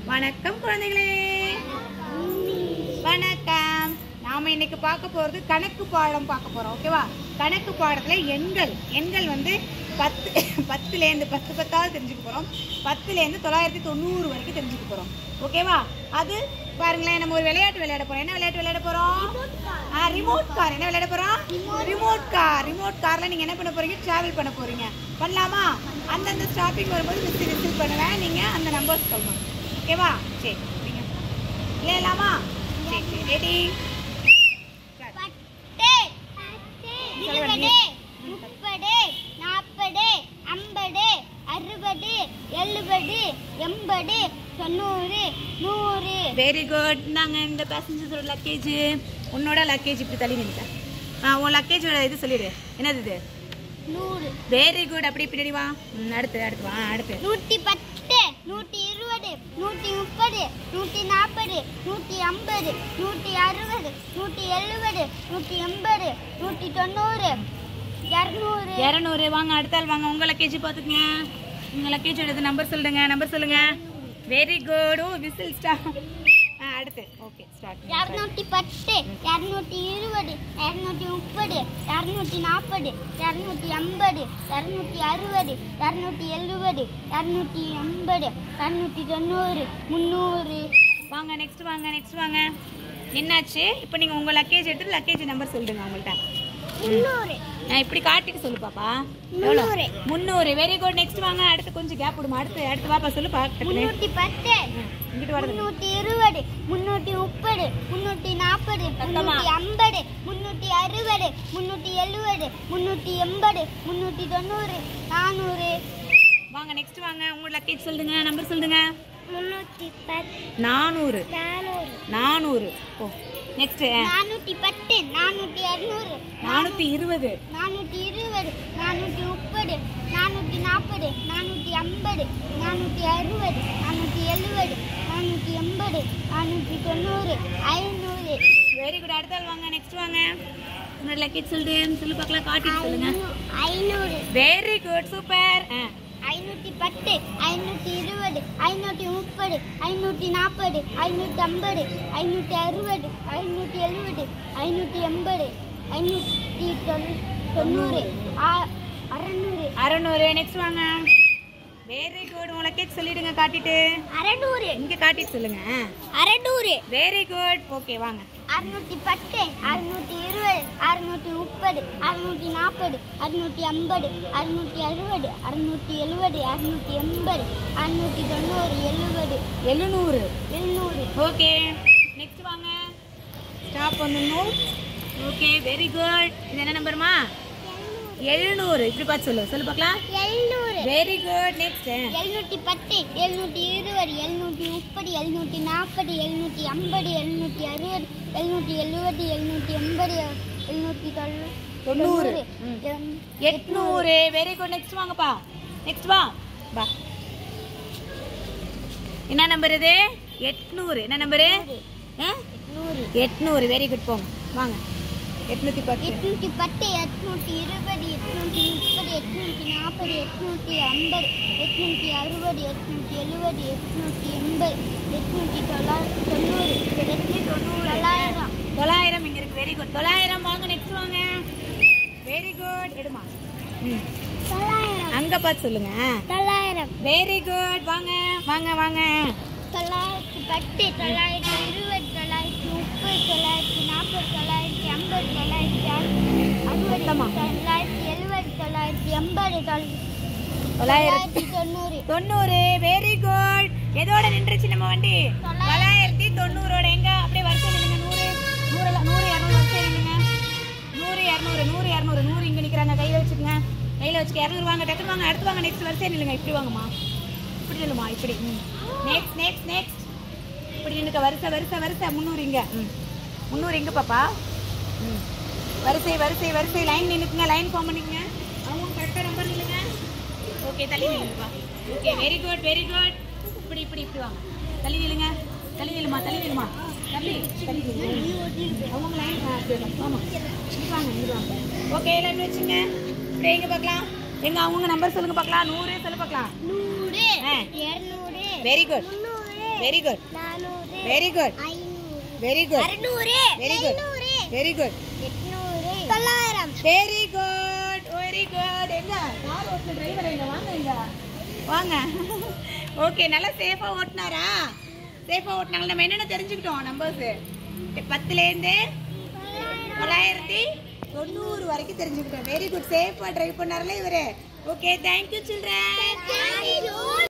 வணக்கம் குழந்தைகளே வணக்கம் நாம இன்னைக்கு பார்க்க போறது கணக்கு பாடம் பார்க்க போறோம் ஓகேவா கணக்கு பாடத்துல எண்கள் எண்கள் வந்து பத்து பத்துலேருந்து பத்து பத்தாவது தெரிஞ்சுக்க போறோம் பத்துலேருந்து தொள்ளாயிரத்தி தொண்ணூறு வரைக்கும் தெரிஞ்சுக்க போறோம் ஓகேவா அது பாருங்களேன் நம்ம ஒரு விளையாட்டு விளையாட போறோம் என்ன விளையாட்டு விளையாட போறோம் ரிமோட் கார் என்ன விளையாட போறோம் ரிமோட் கார் ரிமோட் கார்ல நீங்க என்ன பண்ண போறீங்க டிராவல் பண்ண போறீங்க பண்ணலாமா அந்தந்த ஸ்டாப்பிங் வரும்போது விசில் விசில் பண்ணுவேன் நீங்க அந்த நம்பர்ஸ் சொல்லணும் ஓகேவா சரி சரிங்க விளையாடலாமா சரி சரி ரெடி பத்து இருபது முப்பது நாற்பது ஐம்பது அறுபது எழுபது எண்பது தொண்ணூறு நூறு வெரி குட் நாங்க இந்த பேசஞ்சர்ஸோட லக்கேஜ் உன்னோட லக்கேஜ் இப்படி தள்ளி நின்றுட்டேன் ஆ உன் லக்கேஜோட இது சொல்லிடு என்னது இது நூறு வெரி குட் அப்படி பின்னாடி வா ம், அடுத்து அடுத்து வா அடுத்து நூற்றி பத்து நூற்றி இருபது நூற்றி முப்பது நூற்றி நாற்பது நூற்றி ஐம்பது நூற்றி அறுபது நூற்றி எழுபது நூற்றி எண்பது நூற்றி தொண்ணூறு இரநூறு இரநூறு வாங்க அடுத்த ஆள் வாங்க உங்க லக்கேஜ் பார்த்துக்குங்க உங்க லக்கேஜோட இது நம்பர் சொல்லுங்க நம்பர் சொல்லுங்க வெரி குட் ஓ விசில் ஸ்டார் ஆ அடுத்து ஓகே ஸ்டார்ட் இரநூத்தி பத்து இரநூத்தி இருபது இரநூத்தி முப்பது இரநூத்தி நாற்பது இரநூத்தி ஐம்பது இரநூத்தி அறுபது இரநூத்தி எழுபது இரநூத்தி எண்பது இரநூத்தி தொண்ணூறு முந்நூறு வாங்க நெக்ஸ்ட் வாங்க நெக்ஸ்ட் வாங்க என்னாச்சு இப்போ நீங்க உங்க லக்கேஜ் எடுத்து லக்கேஜ் நம்பர் சொல்லுங்க அவங்கள்ட்ட முந்நூறு நான் இப்படி காட்டிட்டு சொல்லு பாப்பா எவ்வளோ முந்நூறு. முந்நூறு வெரி குட் நெக்ஸ்ட் வாங்க அடுத்து கொஞ்சம் கேப் விடுமா அடுத்து அடுத்து பாப்பா சொல்லு பாக்கட்டு முன்னூத்தி பத்து இங்கிட்டு வரது முன்னூத்தி இருபது முன்னூத்தி முப்பது முன்னூத்தி நாற்பது முன்னூத்தி ஐம்பது முன்னூத்தி அறுபது முன்னூத்தி எழுபது முன்னூத்தி எண்பது முன்னூத்தி தொண்ணூறு நானூறு வாங்க நெக்ஸ்ட் வாங்க உங்க லக்கேஜ் சொல்லுங்க நம்பர் சொல்லுங்க முன்னூத்தி பத்து நானூறு நானூறு நானூறு ஓ நெக்ஸ்ட் நானூத்தி பத்து நானூத்தி அறுநூறு நானூத்தி இருபது நானூத்தி இருபது நானூத்தி முப்பது நானூத்தி நாற்பது நானூத்தி ஐம்பது நானூத்தி அறுபது நானூத்தி எழுபது நானூத்தி எண்பது நானூத்தி தொண்ணூறு ஐநூறு வெரி குட் அடுத்த ஆள் வாங்க நெக்ஸ்ட் வாங்க உங்களோட லக்கேஜ் சொல்லுங்க சொல்லு பார்க்கலாம் காட்டிட்டு சொல்லுங்க ஐநூறு வெரி குட் சூப்பர் ஐநூத்தி பத்து ஐநூத்தி இருபது ஐநூத்தி முப்பது ஐநூத்தி நாற்பது ஐநூத்தி ஐம்பது ஐநூத்தி அறுபது ஐநூத்தி எழுபது ஐநூத்தி எண்பது ஐநூத்தி தொண்ணூ- தொண்ணூறு ஆ- அறநூறு அறநூறு நெக்ஸ்ட் வாங்க வெரி குட் உங்க லக்கேஜ் சொல்லிடுங்க காட்டிட்டு அறநூறு இங்க காட்டிட்டு சொல்லுங்க அறநூறு வெரி குட் ஓகே வாங்க அறுநூத்தி பத்து அறுநூத்தி இருபது அறுநூத்தி முப்பது அறுநூத்தி நாற்பது அறுநூத்தி ஐம்பது அறுநூத்தி அறுபது அறுநூத்தி எழுபது அறுநூத்தி எண்பது அறுநூத்தி தொண்ணூறு எழுபது எழுநூறு எழுநூறு ஓகே நெக்ஸ்ட் வாங்க ஸ்டாப் பண்ணணும் ஓகே வெரி குட் இது என்ன நம்பருமா எழுநூறு இப்படி பார்த்து சொல்லு சொல்லு பார்க்கலாம் எழுநூறு வெரி குட் நெக்ஸ்ட் எழுநூத்தி பத்து எழுநூத்தி இருபது எழுநூத்தி முப்பது எழுநூத்தி நாற்பது எழுநூத்தி ஐம்பது எழுநூத்தி அறுபது எழுநூத்தி எழுபது எழுநூத்தி எண்பது எழுநூத்தி தொண்ணூ- தொண்ணூறு. ம். எண்- எட்நூறு வெரி குட் நெக்ஸ்ட் வாங்கப்பா நெக்ஸ்ட் வா வா என்ன நம்பர் இது எட்நூறு என்ன நம்பரு எட்நூறு எட்நூறு வெரி குட் போங்க வாங்க எட்நூத்தி பத்து எட்நூத்தி பத்து எட்நூத்தி இருபது எட்நூத்தி முப்பது எட்நூத்தி நாற்பது எட்நூத்தி ஐம்பது எட்நூத்தி அறுபது எட்நூத்தி எழுபது எட்நூத்தி எண்பது எட்நூத்தி தொள்ளாயிரத்தி தொண்ணூறு எட்நூத்தி தொள்ளாயிரம் தொள்ளாயிரம் இங்க இருக்கு வெரி குட் தொள்ளாயிரம் வாங்க நெக்ஸ்ட் வாங்க வெரி குட் எடுமா ம் தொள்ளாயிரம் அங்க பார்த்து சொல்லுங்க தொள்ளாயிரம் வெரி குட் வாங்க வாங்க வாங்க தொள்ளாயிரத்தி பத்து தொள்ளாயிரத்தி இருபது தொள்ளாயிரத்தி முப்பது தொள்ளாயிரத்தி நாற்பது தொள்ளாயிரத்தி ஐம்பது தொள்ளாயிரத்தி அறுபது மொத்தமா? தொள்ளாயிரத்தி எழுபது தொள்ளாயிரத்தி எண்பது தொள்- தொள்ளாயிரத்தி தொள்ளாயிரத்தி தொண்ணூறு தொண்ணூறு வெரி குட் எதோட நின்றுச்சு நம்ம வண்டி தொள்ளாயிரத்தி தொண்ணூறோட எங்க அப்படியே வரிசை நில்லுங்க நூறு நூறு நூறு இரநூறு வரிசை நில்லுங்க நூறு இரநூறு நூறு இரநூறு நூறு இங்க நிக்கிறாங்க கையில வச்சுக்கோங்க கையில வச்சுக்க இரநூறு வாங்க டக்கு வாங்க அடுத்து வாங்க நெக்ஸ்ட் வரிசை நில்லுங்க இப்படி வாங்கம்மா இப்படி நில்லுமா இப்படி நெக்ஸ்ட் நெக்ஸ்ட் நெக்ஸ்ட் இப்படி நின்னுக்க வரிசை வரிசை வரிசை முந்நூறு இங்க ம். முந்நூறு எங்க பாப்பா ம் வரிசை வரிசை வரிசை லைன் நின்னுக்குங்க லைன் ஃபார்ம் பண்ணிக்கங்க அவங்க கரெக்டாக நம்பர் நில்லுங்க ஓகே தள்ளி நில்லுங்கப்பா okay very good very good இப்படி இப்படி இப்படி வாங்க தள்ளி நில்லுங்க தள்ளி நில்லுமா தள்ளி நில்லுமா தள்ளி தள்ளி நில்லுங்க அவங்க லைன் ஆமாம் இங்க வாங்க இங்க வாங்க ஓகே லைன் வச்சுங்க இப்படி எங்க பார்க்கலாம் எங்க அவங்க நம்பர் சொல்லுங்க பார்க்கலாம் நூறு சொல்லு பார்க்கலாம் நூறு ஆ. இருநூறு வெரி குட் முந்நூறு வெரி குட் நானூறு வெரி குட் ஐநூறு வெரி குட் அறுநூறு Very good. எழுநூறு வெரி குட் எட்நூறு தொள்ளாயிரம் வெரி குட் வெரி குட் எங்க கார் ஓட்டுன டிரைவர் எங்க வாங்க எங்க வாங்க ஓகே நல்லா சேஃபா ஓட்டினாரா சேஃபா ஓட்டினாங்க நம்ம என்னென்ன தெரிஞ்சுக்கிட்டோம் நம்பர்ஸ் பத்துலேருந்து தொள்ளாயிரத்தி தொண்ணூறு வரைக்கும் தெரிஞ்சுக்கிட்டோம் வெரி குட் சேஃபா டிரைவ் பண்ணார்ல இவரு okay thank you children Thank you.